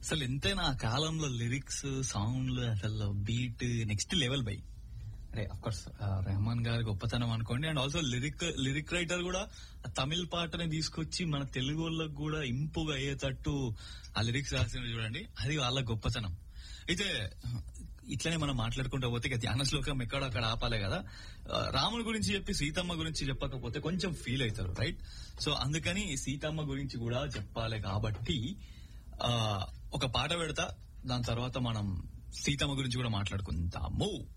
అసలు ఎంతైనా ఆ కాలంలో లిరిక్స్ సౌండ్లు అసలు బీట్ నెక్స్ట్ లెవెల్ బై అరే అఫ్ కోర్స్ రెహమాన్ గారి గొప్పతనం అనుకోండి and also lyric lyric writer కూడా ఆ తమిళ పాటని తీసుకొచ్చి మన తెలుగు వాళ్ళకి కూడా ఇంపుగా అయ్యేటట్టు ఆ లిరిక్స్ రాసిన చూడండి అది వాళ్ళ గొప్పతనం అయితే ఇట్లనే మనం మాట్లాడుకుంటూ పోతే ఇక ధ్యాన శ్లోకం ఎక్కడ అక్కడ ఆపాలే కదా ఆ, రాముడి గురించి చెప్పి సీతమ్మ గురించి చెప్పకపోతే కొంచెం ఫీల్ అవుతారు రైట్ సో అందుకని సీతమ్మ గురించి కూడా చెప్పాలి కాబట్టి ఆ ఒక పాట పెడతా దాని తర్వాత మనం సీతమ్మ గురించి కూడా మాట్లాడుకుందాము